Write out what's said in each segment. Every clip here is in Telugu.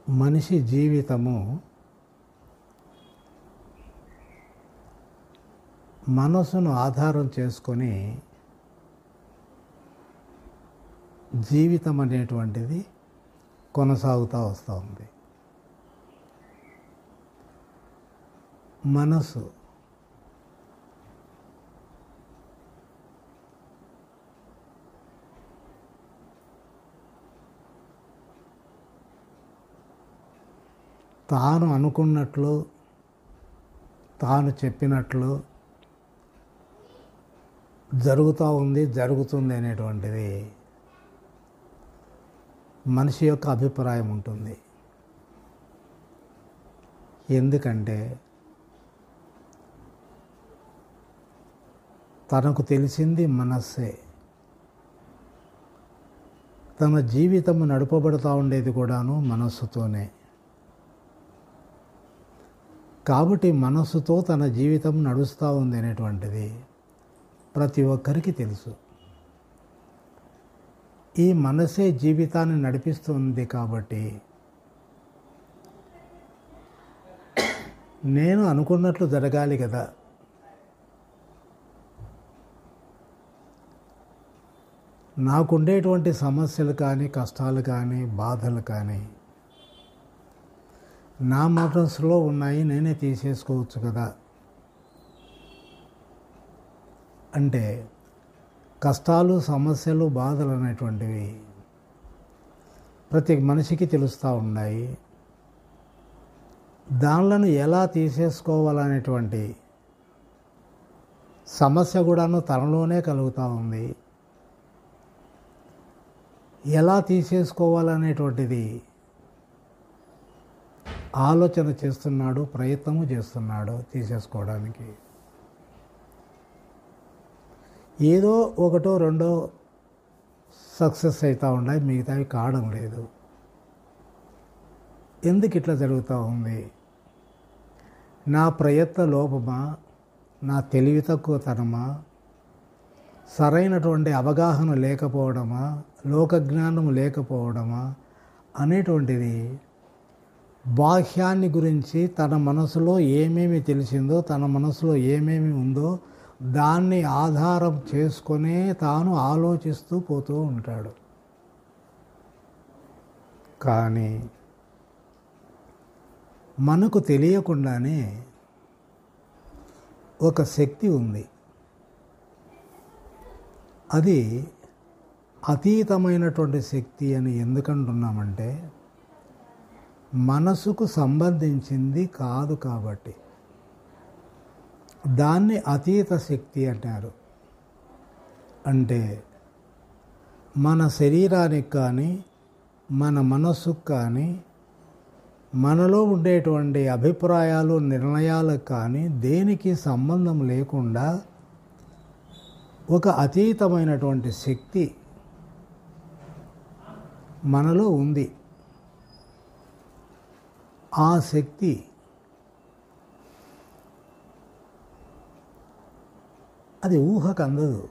మనిషి జీవితము మనసును ఆధారం చేసుకొని జీవితం అనేటువంటిది కొనసాగుతూ వస్తూ ఉంది మనసు తాను అనుకున్నట్లు తాను చెప్పినట్లు జరుగుతూ ఉంది జరుగుతుంది అనేటువంటిది మనిషి యొక్క అభిప్రాయం ఉంటుంది ఎందుకంటే తనకు తెలిసింది మనస్సే తన జీవితం నడపబడుతూ ఉండేది కూడాను మనస్సుతోనే కాబట్టి మనస్సుతో తన జీవితం నడుస్తూ ఉంది అనేటువంటిది ప్రతి ఒక్కరికి తెలుసు ఈ మనసే జీవితాన్ని నడిపిస్తుంది కాబట్టి నేను అనుకున్నట్లు జరగాలి కదా నాకుండేటువంటి సమస్యలు కానీ కష్టాలు కానీ బాధలు కానీ నా మనసులో ఉన్నాయి నేనే తీసేసుకోవచ్చు కదా అంటే కష్టాలు సమస్యలు బాధలు అనేటువంటివి ప్రతి మనిషికి తెలుస్తూ ఉన్నాయి దానిలను ఎలా తీసేసుకోవాలనేటువంటి సమస్య కూడాను తనలోనే కలుగుతూ ఉంది ఎలా తీసేసుకోవాలనేటువంటిది ఆలోచన చేస్తున్నాడు ప్రయత్నము చేస్తున్నాడు తీసేసుకోవడానికి ఏదో ఒకటో రెండో సక్సెస్ అవుతూ ఉన్నాయి మిగతావి కావడం లేదు ఎందుకు ఇట్లా జరుగుతూ ఉంది నా ప్రయత్న లోపమా నా తెలివి తక్కువతనమా సరైనటువంటి అవగాహన లేకపోవడమా లోకజ్ఞానం లేకపోవడమా అనేటువంటిది బాహ్యాన్ని గురించి తన మనసులో ఏమేమి తెలిసిందో తన మనసులో ఏమేమి ఉందో దాన్ని ఆధారం చేసుకొనే తాను ఆలోచిస్తూ పోతూ ఉంటాడు కానీ మనకు తెలియకుండానే ఒక శక్తి ఉంది అది అతీతమైనటువంటి శక్తి అని ఎందుకంటున్నామంటే మనసుకు సంబంధించింది కాదు కాబట్టి దాన్ని అతీత శక్తి అంటారు అంటే మన శరీరానికి కానీ మన మనస్సుకు కానీ మనలో ఉండేటువంటి అభిప్రాయాలు నిర్ణయాలకు కానీ దేనికి సంబంధం లేకుండా ఒక అతీతమైనటువంటి శక్తి మనలో ఉంది ఆ శక్తి అది ఊహకు అందదు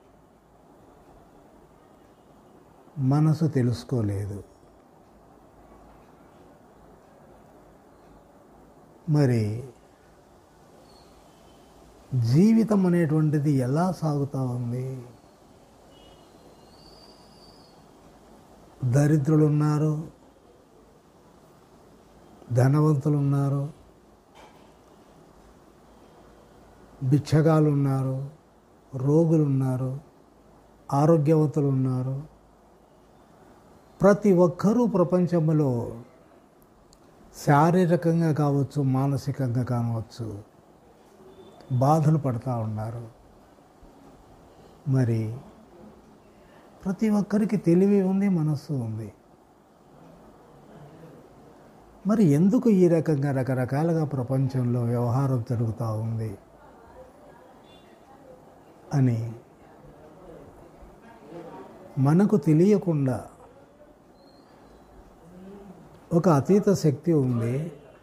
మనసు తెలుసుకోలేదు మరి జీవితం అనేటువంటిది ఎలా సాగుతూ ఉంది దరిద్రులు ఉన్నారు ధనవంతులు ఉన్నారు భిక్షగాలు ఉన్నారు రోగులు ఉన్నారు ఆరోగ్యవంతులు ఉన్నారు ప్రతి ఒక్కరూ ప్రపంచంలో శారీరకంగా కావచ్చు మానసికంగా కావచ్చు బాధలు పడుతూ ఉన్నారు మరి ప్రతి ఒక్కరికి తెలివి ఉంది మనస్సు ఉంది మరి ఎందుకు ఈ రకంగా రకరకాలుగా ప్రపంచంలో వ్యవహారం జరుగుతూ ఉంది అని మనకు తెలియకుండా ఒక అతీత శక్తి ఉంది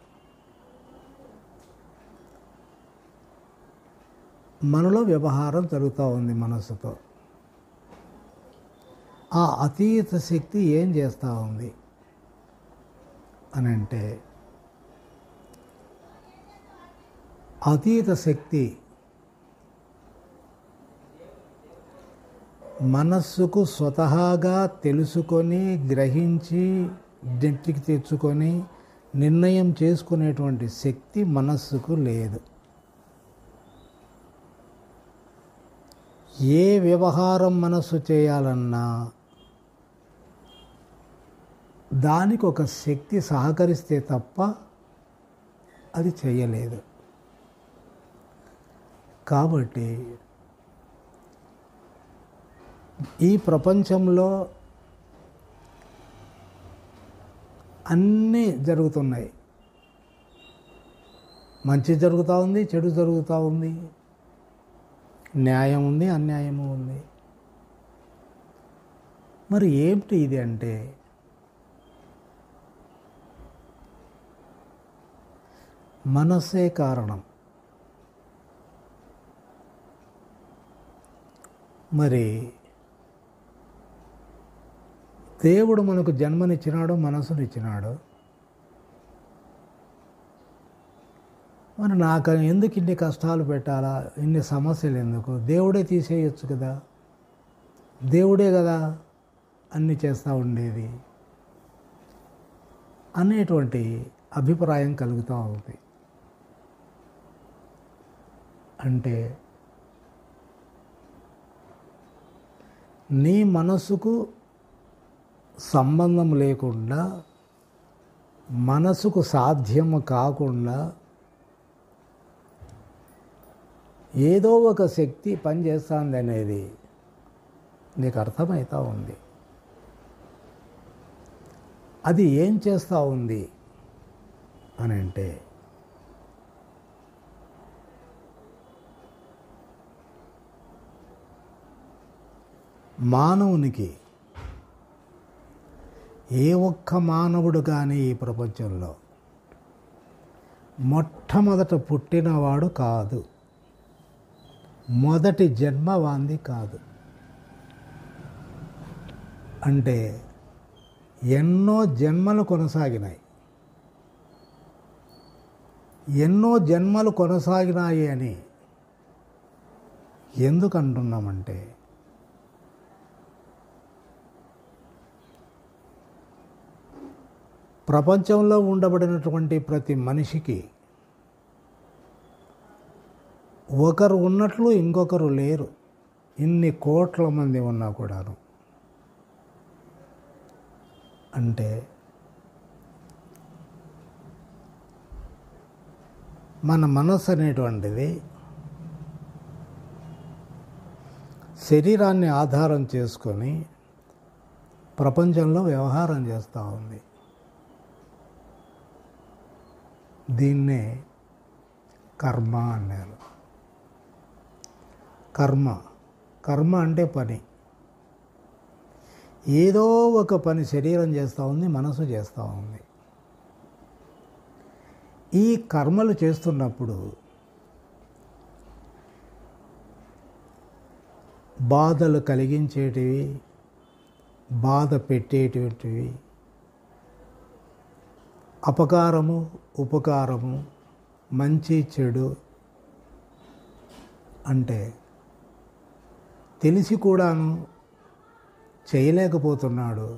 మనలో వ్యవహారం జరుగుతూ ఉంది మనస్సుతో ఆ అతీత శక్తి ఏం చేస్తూ ఉంది అని అంటే అతీత శక్తి మనస్సుకు స్వతహాగా తెలుసుకొని గ్రహించి నెట్టికి తెచ్చుకొని నిర్ణయం చేసుకునేటువంటి శక్తి మనస్సుకు లేదు ఏ వ్యవహారం మనస్సు చేయాలన్నా దానికి ఒక శక్తి సహకరిస్తే తప్ప అది చేయలేదు కాబట్టి ఈ ప్రపంచంలో అన్నీ జరుగుతున్నాయి మంచి జరుగుతూ ఉంది చెడు జరుగుతూ ఉంది న్యాయం ఉంది అన్యాయము ఉంది మరి ఏమిటి ఇది అంటే మనస్సే కారణం మరి దేవుడు మనకు జన్మనిచ్చినాడు మనసునిచ్చినాడు మరి నాకు ఎందుకు ఇన్ని కష్టాలు పెట్టాలా ఇన్ని సమస్యలు ఎందుకు దేవుడే తీసేయచ్చు కదా దేవుడే కదా అన్ని చేస్తూ ఉండేది అనేటువంటి అభిప్రాయం కలుగుతూ ఉంది అంటే నీ మనసుకు సంబంధం లేకుండా మనసుకు సాధ్యము కాకుండా ఏదో ఒక శక్తి పనిచేస్తుంది అనేది నీకు అర్థమవుతూ ఉంది అది ఏం చేస్తూ ఉంది అని అంటే మానవునికి ఏ ఒక్క మానవుడు కానీ ఈ ప్రపంచంలో మొట్టమొదట పుట్టినవాడు కాదు మొదటి జన్మ వాంది కాదు అంటే ఎన్నో జన్మలు కొనసాగినాయి ఎన్నో జన్మలు కొనసాగినాయి అని ఎందుకు అంటున్నామంటే ప్రపంచంలో ఉండబడినటువంటి ప్రతి మనిషికి ఒకరు ఉన్నట్లు ఇంకొకరు లేరు ఇన్ని కోట్ల మంది ఉన్నా కూడాను అంటే మన మనస్సు అనేటువంటిది శరీరాన్ని ఆధారం చేసుకొని ప్రపంచంలో వ్యవహారం చేస్తూ ఉంది దీన్నే కర్మ అన్నారు కర్మ కర్మ అంటే పని ఏదో ఒక పని శరీరం చేస్తూ ఉంది మనసు చేస్తూ ఉంది ఈ కర్మలు చేస్తున్నప్పుడు బాధలు కలిగించేటివి బాధ పెట్టేటువంటివి అపకారము ఉపకారము మంచి చెడు అంటే తెలిసి కూడాను చేయలేకపోతున్నాడు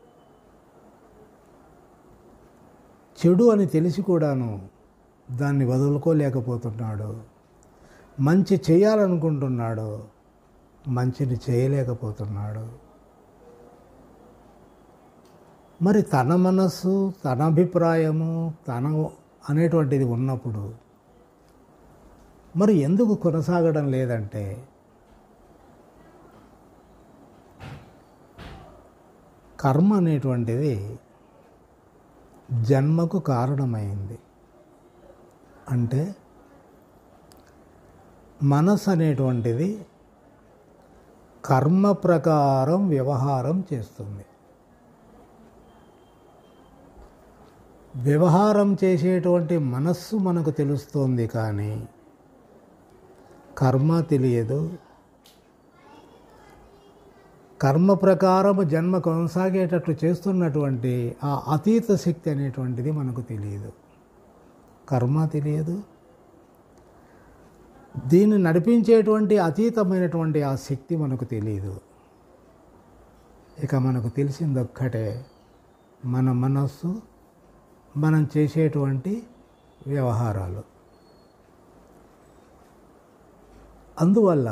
చెడు అని తెలిసి కూడాను దాన్ని వదులుకోలేకపోతున్నాడు మంచి చేయాలనుకుంటున్నాడు మంచిని చేయలేకపోతున్నాడు మరి తన మనస్సు తన అభిప్రాయము తన అనేటువంటిది ఉన్నప్పుడు మరి ఎందుకు కొనసాగడం లేదంటే కర్మ అనేటువంటిది జన్మకు కారణమైంది అంటే మనసు అనేటువంటిది కర్మ ప్రకారం వ్యవహారం చేస్తుంది వ్యవహారం చేసేటువంటి మనస్సు మనకు తెలుస్తోంది కానీ కర్మ తెలియదు కర్మ ప్రకారం జన్మ కొనసాగేటట్లు చేస్తున్నటువంటి ఆ అతీత శక్తి అనేటువంటిది మనకు తెలియదు కర్మ తెలియదు దీన్ని నడిపించేటువంటి అతీతమైనటువంటి ఆ శక్తి మనకు తెలియదు ఇక మనకు తెలిసింది ఒక్కటే మన మనస్సు మనం చేసేటువంటి వ్యవహారాలు అందువల్ల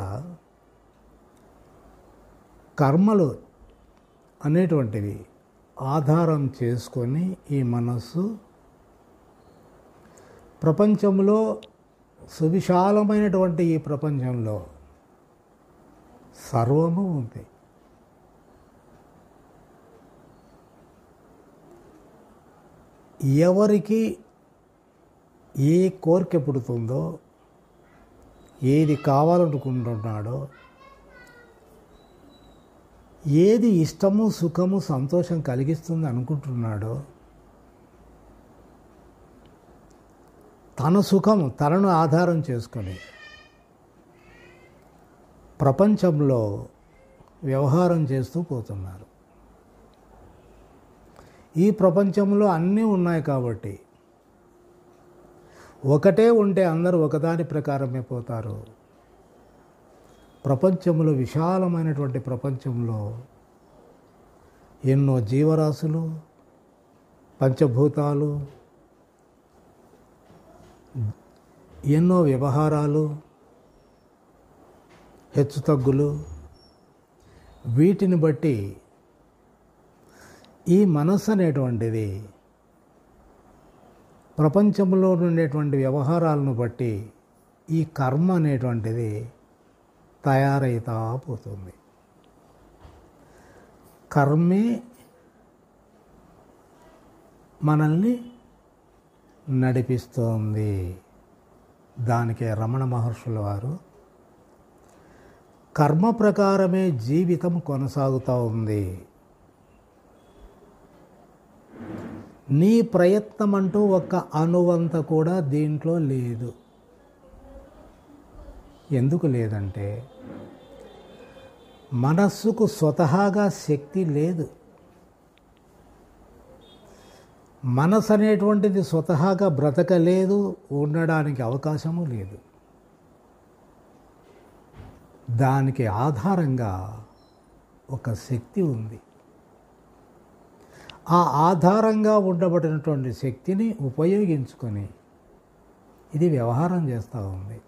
కర్మలు అనేటువంటివి ఆధారం చేసుకొని ఈ మనస్సు ప్రపంచంలో సువిశాలమైనటువంటి ఈ ప్రపంచంలో సర్వము ఉంది ఎవరికి ఏ కోరిక పుడుతుందో ఏది కావాలనుకుంటున్నాడో ఏది ఇష్టము సుఖము సంతోషం కలిగిస్తుంది అనుకుంటున్నాడో తన సుఖము తనను ఆధారం చేసుకొని ప్రపంచంలో వ్యవహారం చేస్తూ పోతున్నారు ఈ ప్రపంచంలో అన్నీ ఉన్నాయి కాబట్టి ఒకటే ఉంటే అందరూ ఒకదాని ప్రకారమే పోతారు ప్రపంచంలో విశాలమైనటువంటి ప్రపంచంలో ఎన్నో జీవరాశులు పంచభూతాలు ఎన్నో వ్యవహారాలు హెచ్చుతగ్గులు వీటిని బట్టి ఈ మనస్సు అనేటువంటిది ప్రపంచంలో ఉండేటువంటి వ్యవహారాలను బట్టి ఈ కర్మ అనేటువంటిది తయారైతా పోతుంది కర్మే మనల్ని నడిపిస్తోంది దానికే రమణ మహర్షుల వారు కర్మ ప్రకారమే జీవితం కొనసాగుతూ ఉంది నీ ప్రయత్నం అంటూ ఒక్క అనువంత కూడా దీంట్లో లేదు ఎందుకు లేదంటే మనస్సుకు స్వతహాగా శక్తి లేదు మనసు అనేటువంటిది స్వతహాగా బ్రతకలేదు ఉండడానికి అవకాశము లేదు దానికి ఆధారంగా ఒక శక్తి ఉంది ఆ ఆధారంగా ఉండబడినటువంటి శక్తిని ఉపయోగించుకొని ఇది వ్యవహారం చేస్తూ ఉంది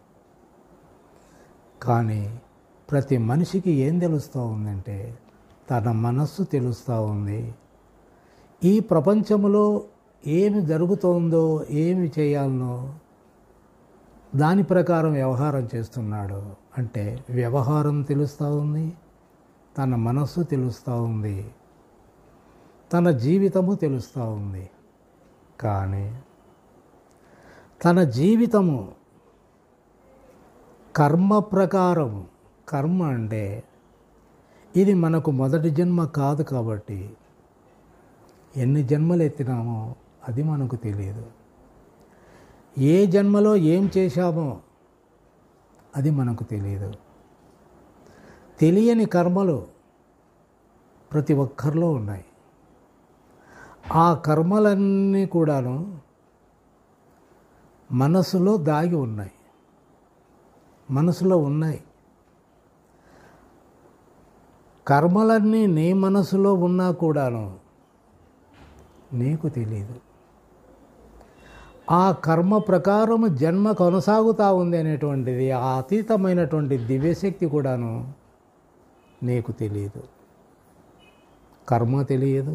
కానీ ప్రతి మనిషికి ఏం తెలుస్తూ ఉందంటే తన మనస్సు తెలుస్తూ ఉంది ఈ ప్రపంచంలో ఏమి జరుగుతోందో ఏమి చేయాలనో దాని ప్రకారం వ్యవహారం చేస్తున్నాడు అంటే వ్యవహారం తెలుస్తూ ఉంది తన మనస్సు తెలుస్తూ ఉంది తన జీవితము తెలుస్తూ ఉంది కానీ తన జీవితము కర్మ ప్రకారం కర్మ అంటే ఇది మనకు మొదటి జన్మ కాదు కాబట్టి ఎన్ని జన్మలు ఎత్తినామో అది మనకు తెలియదు ఏ జన్మలో ఏం చేశామో అది మనకు తెలియదు తెలియని కర్మలు ప్రతి ఒక్కరిలో ఉన్నాయి ఆ కర్మలన్నీ కూడాను మనసులో దాగి ఉన్నాయి మనసులో ఉన్నాయి కర్మలన్నీ నీ మనసులో ఉన్నా కూడాను నీకు తెలియదు ఆ కర్మ ప్రకారం జన్మ కొనసాగుతూ ఉంది అనేటువంటిది ఆ అతీతమైనటువంటి దివ్యశక్తి కూడాను నీకు తెలియదు కర్మ తెలియదు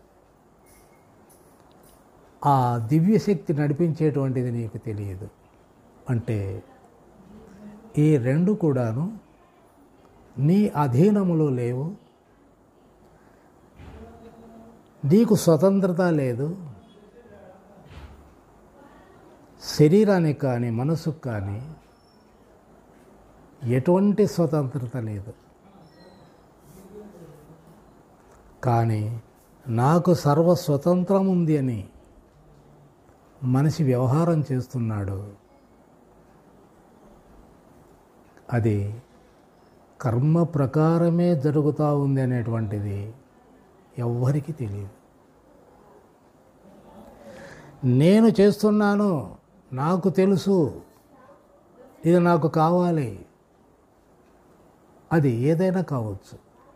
ఆ దివ్యశక్తి నడిపించేటువంటిది నీకు తెలియదు అంటే ఈ రెండు కూడాను నీ అధీనములో లేవు నీకు స్వతంత్రత లేదు శరీరానికి కానీ మనసుకు కానీ ఎటువంటి స్వతంత్రత లేదు కానీ నాకు సర్వ స్వతంత్రం ఉంది అని మనిషి వ్యవహారం చేస్తున్నాడు అది కర్మ ప్రకారమే జరుగుతూ ఉంది అనేటువంటిది ఎవ్వరికీ తెలియదు నేను చేస్తున్నాను నాకు తెలుసు ఇది నాకు కావాలి అది ఏదైనా కావచ్చు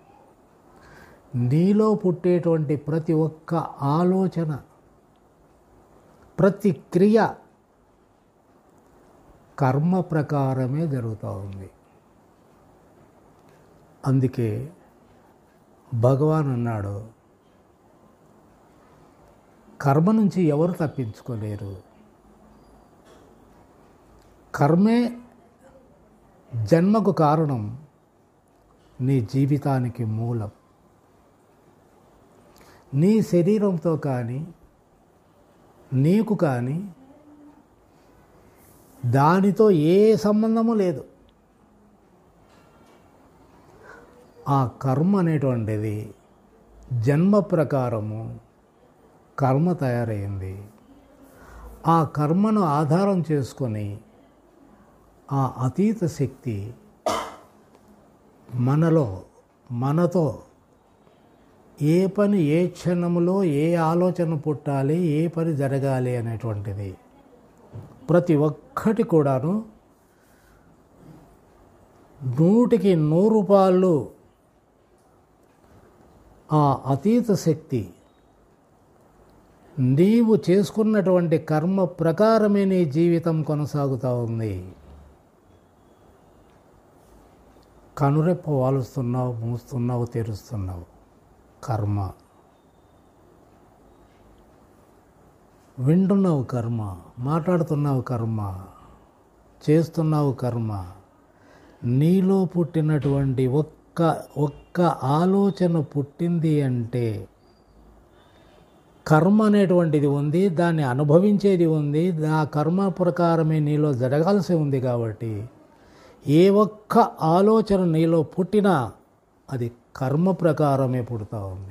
నీలో పుట్టేటువంటి ప్రతి ఒక్క ఆలోచన ప్రతి క్రియ కర్మ ప్రకారమే జరుగుతూ ఉంది అందుకే భగవాన్ అన్నాడు కర్మ నుంచి ఎవరు తప్పించుకోలేరు కర్మే జన్మకు కారణం నీ జీవితానికి మూలం నీ శరీరంతో కానీ నీకు కానీ దానితో ఏ సంబంధము లేదు ఆ కర్మ అనేటువంటిది జన్మ ప్రకారము కర్మ తయారైంది ఆ కర్మను ఆధారం చేసుకొని ఆ అతీత శక్తి మనలో మనతో ఏ పని ఏ క్షణంలో ఏ ఆలోచన పుట్టాలి ఏ పని జరగాలి అనేటువంటిది ప్రతి ఒక్కటి కూడాను నూటికి నూరు పాళ్ళు ఆ అతీత శక్తి నీవు చేసుకున్నటువంటి కర్మ ప్రకారమే నీ జీవితం కొనసాగుతూ ఉంది కనురెప్ప వాలుస్తున్నావు మూస్తున్నావు తెరుస్తున్నావు కర్మ వింటున్నావు కర్మ మాట్లాడుతున్నావు కర్మ చేస్తున్నావు కర్మ నీలో పుట్టినటువంటి ఒక్క ఒక్క ఆలోచన పుట్టింది అంటే కర్మ అనేటువంటిది ఉంది దాన్ని అనుభవించేది ఉంది ఆ కర్మ ప్రకారమే నీలో జరగాల్సి ఉంది కాబట్టి ఏ ఒక్క ఆలోచన నీలో పుట్టినా అది కర్మ ప్రకారమే పుడతా ఉంది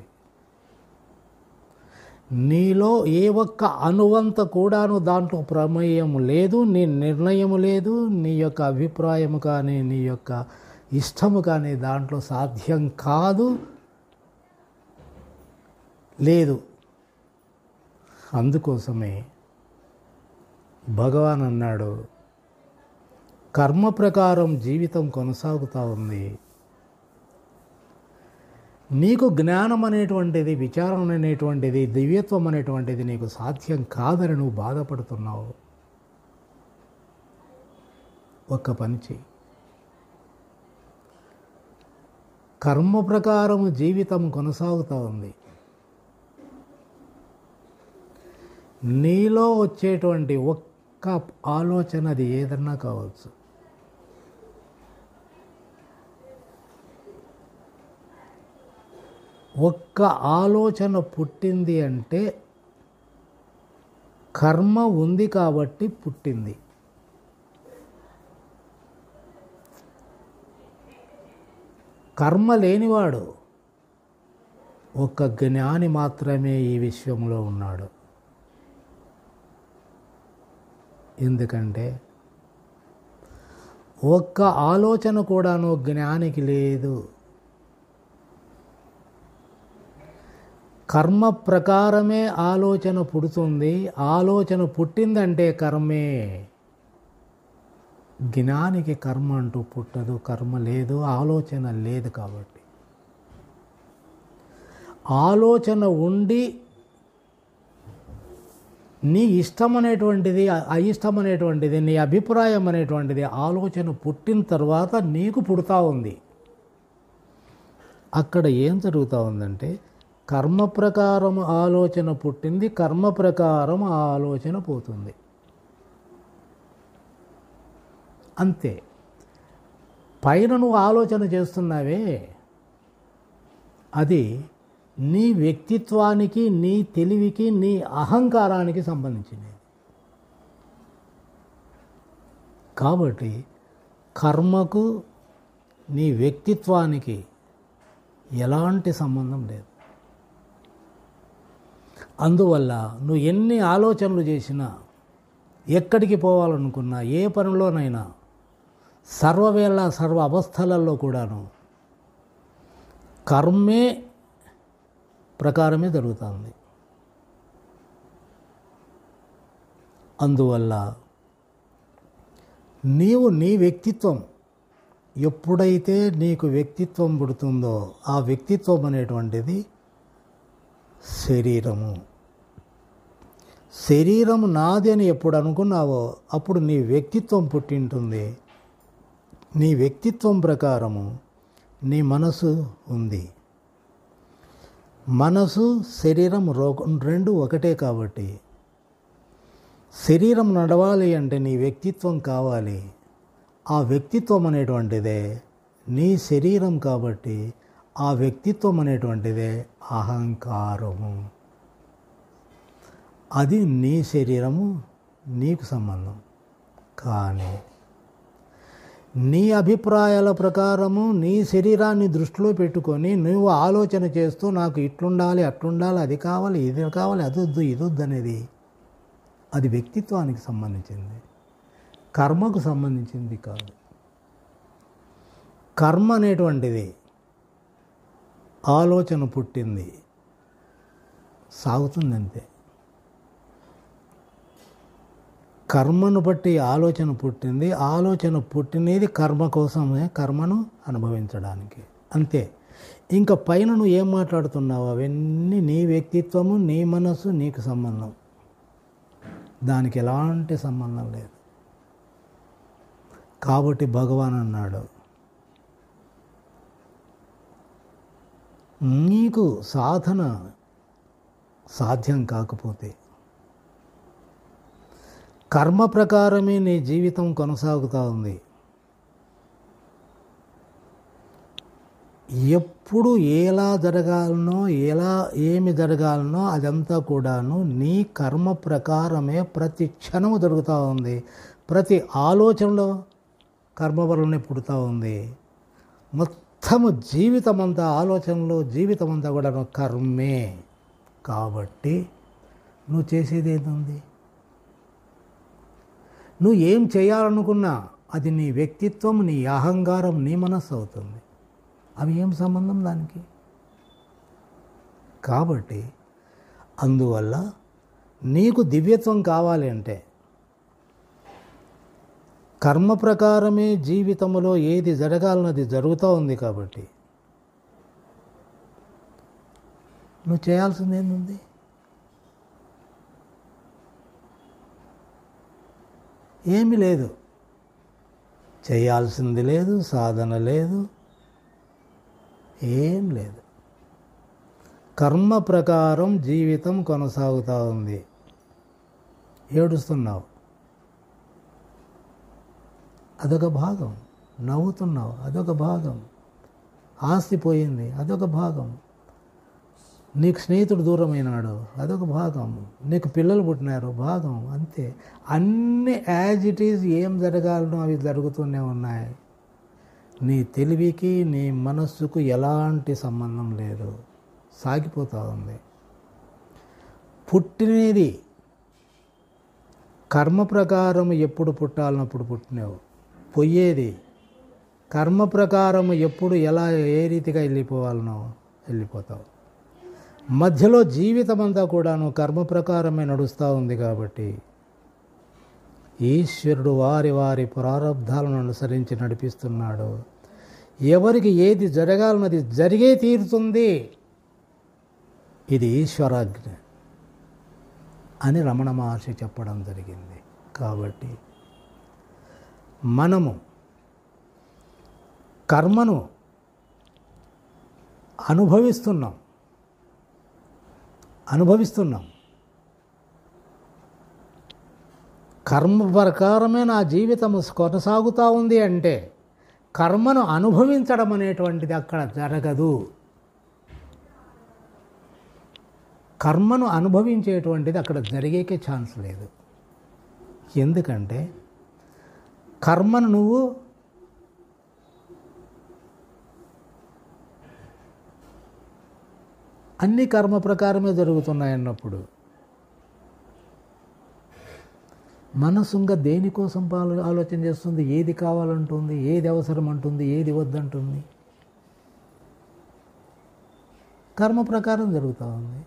నీలో ఏ ఒక్క అనువంత కూడాను దాంట్లో ప్రమేయం లేదు నీ నిర్ణయము లేదు నీ యొక్క అభిప్రాయము కానీ నీ యొక్క ఇష్టము కానీ దాంట్లో సాధ్యం కాదు లేదు అందుకోసమే భగవాన్ అన్నాడు కర్మ ప్రకారం జీవితం కొనసాగుతూ ఉంది నీకు జ్ఞానం అనేటువంటిది విచారణ అనేటువంటిది దివ్యత్వం అనేటువంటిది నీకు సాధ్యం కాదని నువ్వు బాధపడుతున్నావు ఒక్క పని చెయ్యి కర్మ ప్రకారం జీవితం కొనసాగుతూ ఉంది నీలో వచ్చేటువంటి ఒక్క ఆలోచన అది ఏదన్నా కావచ్చు ఒక్క ఆలోచన పుట్టింది అంటే కర్మ ఉంది కాబట్టి పుట్టింది కర్మ లేనివాడు ఒక జ్ఞాని మాత్రమే ఈ విశ్వంలో ఉన్నాడు ఎందుకంటే ఒక్క ఆలోచన కూడాను జ్ఞానికి లేదు కర్మ ప్రకారమే ఆలోచన పుడుతుంది ఆలోచన పుట్టిందంటే కర్మే జ్ఞానికి కర్మ అంటూ పుట్టదు కర్మ లేదు ఆలోచన లేదు కాబట్టి ఆలోచన ఉండి నీ ఇష్టం అనేటువంటిది అయిష్టం అనేటువంటిది నీ అభిప్రాయం అనేటువంటిది ఆలోచన పుట్టిన తర్వాత నీకు పుడతా ఉంది అక్కడ ఏం జరుగుతూ ఉందంటే కర్మ ప్రకారం ఆలోచన పుట్టింది కర్మ ప్రకారం ఆ ఆలోచన పోతుంది అంతే పైన నువ్వు ఆలోచన చేస్తున్నావే అది నీ వ్యక్తిత్వానికి నీ తెలివికి నీ అహంకారానికి సంబంధించినది కాబట్టి కర్మకు నీ వ్యక్తిత్వానికి ఎలాంటి సంబంధం లేదు అందువల్ల నువ్వు ఎన్ని ఆలోచనలు చేసినా ఎక్కడికి పోవాలనుకున్నా ఏ పనిలోనైనా సర్వవేళ సర్వ అవస్థలలో కూడాను కర్మే ప్రకారమే జరుగుతుంది అందువల్ల నీవు నీ వ్యక్తిత్వం ఎప్పుడైతే నీకు వ్యక్తిత్వం పుడుతుందో ఆ వ్యక్తిత్వం అనేటువంటిది శరీరము శరీరం నాది అని ఎప్పుడు అనుకున్నావో అప్పుడు నీ వ్యక్తిత్వం పుట్టింటుంది నీ వ్యక్తిత్వం ప్రకారము నీ మనసు ఉంది మనసు శరీరం రో రెండు ఒకటే కాబట్టి శరీరం నడవాలి అంటే నీ వ్యక్తిత్వం కావాలి ఆ వ్యక్తిత్వం అనేటువంటిదే నీ శరీరం కాబట్టి ఆ వ్యక్తిత్వం అనేటువంటిదే అహంకారము అది నీ శరీరము నీకు సంబంధం కానీ నీ అభిప్రాయాల ప్రకారము నీ శరీరాన్ని దృష్టిలో పెట్టుకొని నువ్వు ఆలోచన చేస్తూ నాకు ఇట్లుండాలి అట్లుండాలి అది కావాలి ఇది కావాలి అది వద్దు ఇది వద్దు అనేది అది వ్యక్తిత్వానికి సంబంధించింది కర్మకు సంబంధించింది కాదు కర్మ అనేటువంటిది ఆలోచన పుట్టింది సాగుతుంది అంతే కర్మను బట్టి ఆలోచన పుట్టింది ఆలోచన పుట్టినది కర్మ కోసమే కర్మను అనుభవించడానికి అంతే ఇంకా పైన నువ్వు ఏం మాట్లాడుతున్నావు అవన్నీ నీ వ్యక్తిత్వము నీ మనసు నీకు సంబంధం దానికి ఎలాంటి సంబంధం లేదు కాబట్టి భగవాన్ అన్నాడు నీకు సాధన సాధ్యం కాకపోతే కర్మ ప్రకారమే నీ జీవితం కొనసాగుతూ ఉంది ఎప్పుడు ఎలా జరగాలనో ఎలా ఏమి జరగాలనో అదంతా కూడాను నీ కర్మ ప్రకారమే ప్రతి క్షణము జరుగుతూ ఉంది ప్రతి ఆలోచనలో కర్మ వలనే పుడుతూ ఉంది మొత్తము జీవితం అంతా ఆలోచనలో జీవితం అంతా కూడా కర్మే కాబట్టి నువ్వు చేసేది ఏంటుంది నువ్వు ఏం చేయాలనుకున్నా అది నీ వ్యక్తిత్వం నీ అహంకారం నీ మనస్సు అవుతుంది అవి ఏం సంబంధం దానికి కాబట్టి అందువల్ల నీకు దివ్యత్వం కావాలి అంటే కర్మ ప్రకారమే జీవితంలో ఏది జరగాలన్నది జరుగుతూ ఉంది కాబట్టి నువ్వు చేయాల్సింది ఏంది ఏమీ లేదు చేయాల్సింది లేదు సాధన లేదు ఏం లేదు కర్మ ప్రకారం జీవితం కొనసాగుతూ ఉంది ఏడుస్తున్నావు అదొక భాగం నవ్వుతున్నావు అదొక భాగం ఆస్తి పోయింది అదొక భాగం నీకు స్నేహితుడు దూరమైనాడు అదొక భాగం నీకు పిల్లలు పుట్టినారు భాగం అంతే అన్ని యాజ్ ఇట్ ఈజ్ ఏం జరగాలనో అవి జరుగుతూనే ఉన్నాయి నీ తెలివికి నీ మనస్సుకు ఎలాంటి సంబంధం లేదు సాగిపోతూ ఉంది పుట్టినది కర్మ ప్రకారం ఎప్పుడు పుట్టాలన్నప్పుడు పుట్టినావు పోయేది కర్మ ప్రకారం ఎప్పుడు ఎలా ఏ రీతిగా వెళ్ళిపోవాలనో వెళ్ళిపోతావు మధ్యలో జీవితం అంతా కూడాను కర్మ ప్రకారమే నడుస్తూ ఉంది కాబట్టి ఈశ్వరుడు వారి వారి ప్రారంధాలను అనుసరించి నడిపిస్తున్నాడు ఎవరికి ఏది జరగాలన్నది జరిగే తీరుతుంది ఇది ఈశ్వరాజ్ఞ అని రమణ మహర్షి చెప్పడం జరిగింది కాబట్టి మనము కర్మను అనుభవిస్తున్నాం అనుభవిస్తున్నాం కర్మ ప్రకారమే నా జీవితం కొనసాగుతూ ఉంది అంటే కర్మను అనుభవించడం అనేటువంటిది అక్కడ జరగదు కర్మను అనుభవించేటువంటిది అక్కడ జరిగేకే ఛాన్స్ లేదు ఎందుకంటే కర్మను నువ్వు అన్ని కర్మ ప్రకారమే జరుగుతున్నాయన్నప్పుడు మనసు ఇంకా దేనికోసం పాలు ఆలోచన చేస్తుంది ఏది కావాలంటుంది ఏది అవసరం అంటుంది ఏది వద్దంటుంది కర్మ ప్రకారం జరుగుతూ ఉంది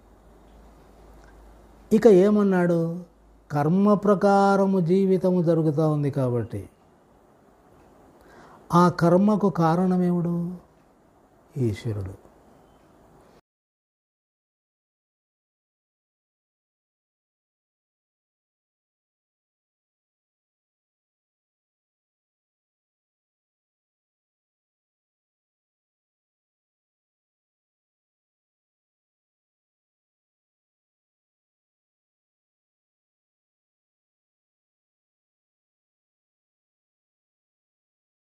ఇక ఏమన్నాడు కర్మ ప్రకారము జీవితము జరుగుతూ ఉంది కాబట్టి ఆ కర్మకు కారణమేవుడు ఈశ్వరుడు